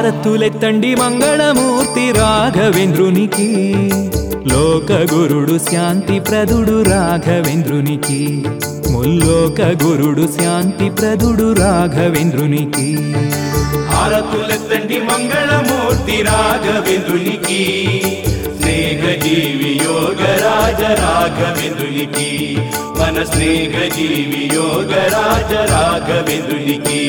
హారతులెత్తండి మంగళమూర్తి రాఘవేంద్రునికి లోక గురుడు శాంతి ప్రదుడు రాఘవేంద్రునికి ముల్లోక గురుడు శాంతి ప్రదుడు రాఘవేంద్రునికి హారతులెత్తండి మంగళమూర్తి రాఘవేంద్రునికి స్నేహ జీవి యోగరాజ రాఘవేంద్రునికి మన స్నేహ జీవి యోగరాజ రాఘవేంద్రునికి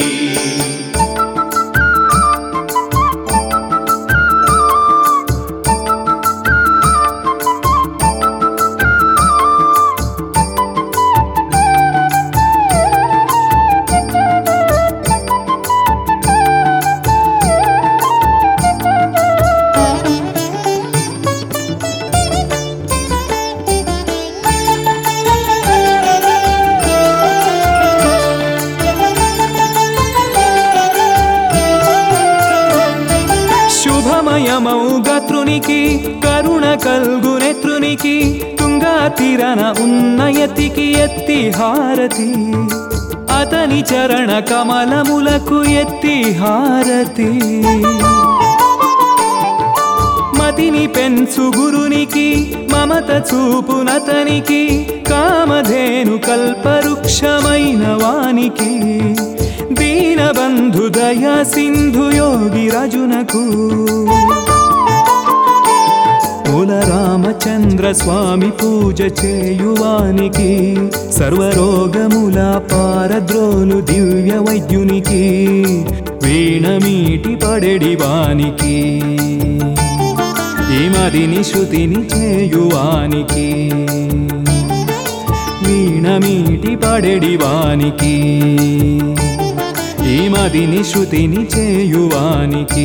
శుభమయమౌ గత్రునికి కరుణ కల్గు నెత్రునికి తుంగా తీరన ఉన్నయతికి ఎత్తి హారతి అతని చరణ కమలములకు ఎత్తి హారతి మతిని పెంచు గురునికి మమత చూపునతనికి కామధేను కల్పవృక్షమైన వానికి దీనబంధు దయా సింధు యోగి రజునకు కుల రామచంద్ర స్వామి పూజ చేయువానికి సర్వరోగముల పారద్రోలు దివ్య వైద్యునికి వీణమీటి పడెడి వానికి ఈ మదిని శృతిని చేయువానికి వీణమీటి పడెడి వానికి ఈ మదిని శృతిని చేయువానికి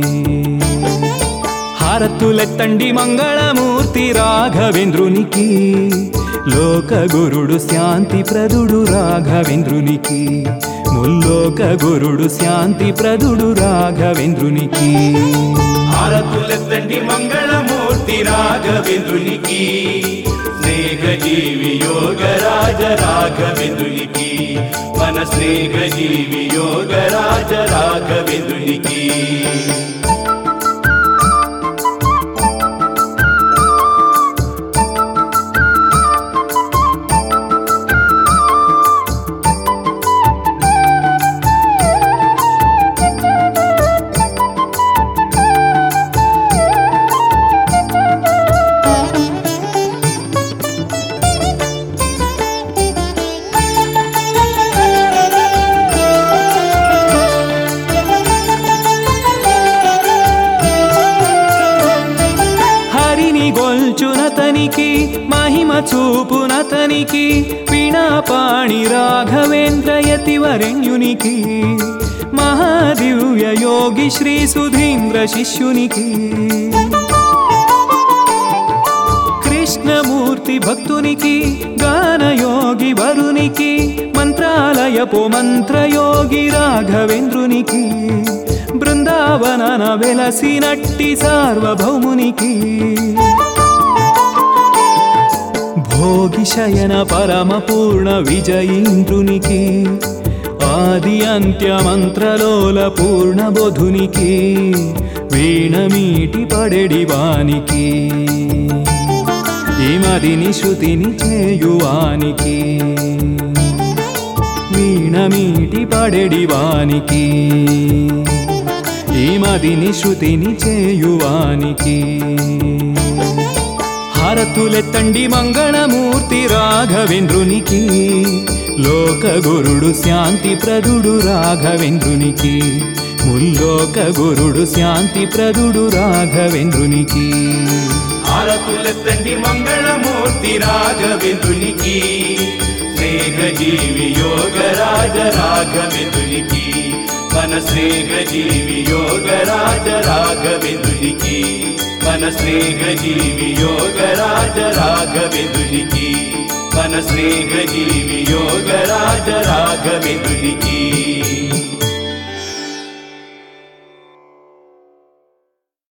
హారతులెత్తండి మంగళమూర్తి రాఘవేంద్రునికి లోక గురుడు శాంతి ప్రదుడు రాఘవేంద్రునికి ముల్లోక గురుడు శాంతి ప్రదుడు రాఘవేంద్రునికి హారతులెత్తండి మంగళమూర్తి రాఘవేంద్రునికి స్నేహ జీవి యోగరాజ రాఘవేంద్రునికి మన స్నేహ జీవి యోగరాజ రాఘవేంద్రునికి హరిని గొల్చునతనికి మహిమ చూపునతనికి వీణాపాణి రాఘవేంద్ర యతివరణ్యునికి మహాదివ్య యోగి శ్రీ సుధీంద్ర శిష్యునికి కృష్ణమూర్తి భక్తునికి గానయోగి వరునికి మంత్రాలయపు మంత్రయోగి రాఘవేంద్రునికి బృందావనన వెలసినట్టి సార్వభౌమునికి భోగి శయన పరమ పూర్ణ విజయీంద్రునికి ఆది అంత్య మంత్రలోల పూర్ణ బోధునికి వీణమీటి పడెడి వానికి ఈ మదిని శృతిని చేయువానికి వీణమీటి పడెడి వానికి ఈ మదిని శృతిని చేయువానికి హారతులెత్తండి మంగళమూర్తి రాఘవేంద్రునికి లోక గురుడు శాంతి ప్రదుడు రాఘవేంద్రునికి ముల్లోక గురుడు శాంతి ప్రదుడు రాఘవేంద్రునికి హారతులెత్తండి మంగళమూర్తి రాఘవేంద్రునికి స్నేహ జీవి యోగరాజ రాఘవేంద్రునికి మన స్నేహ జీవి యోగరాజ రాఘవేంద్రునికి మన స్నేహ జీవి యోగరాజ రాఘవేంద్రునికి మన స్నేహ జీవి యోగరాజ రాఘవేంద్రునికి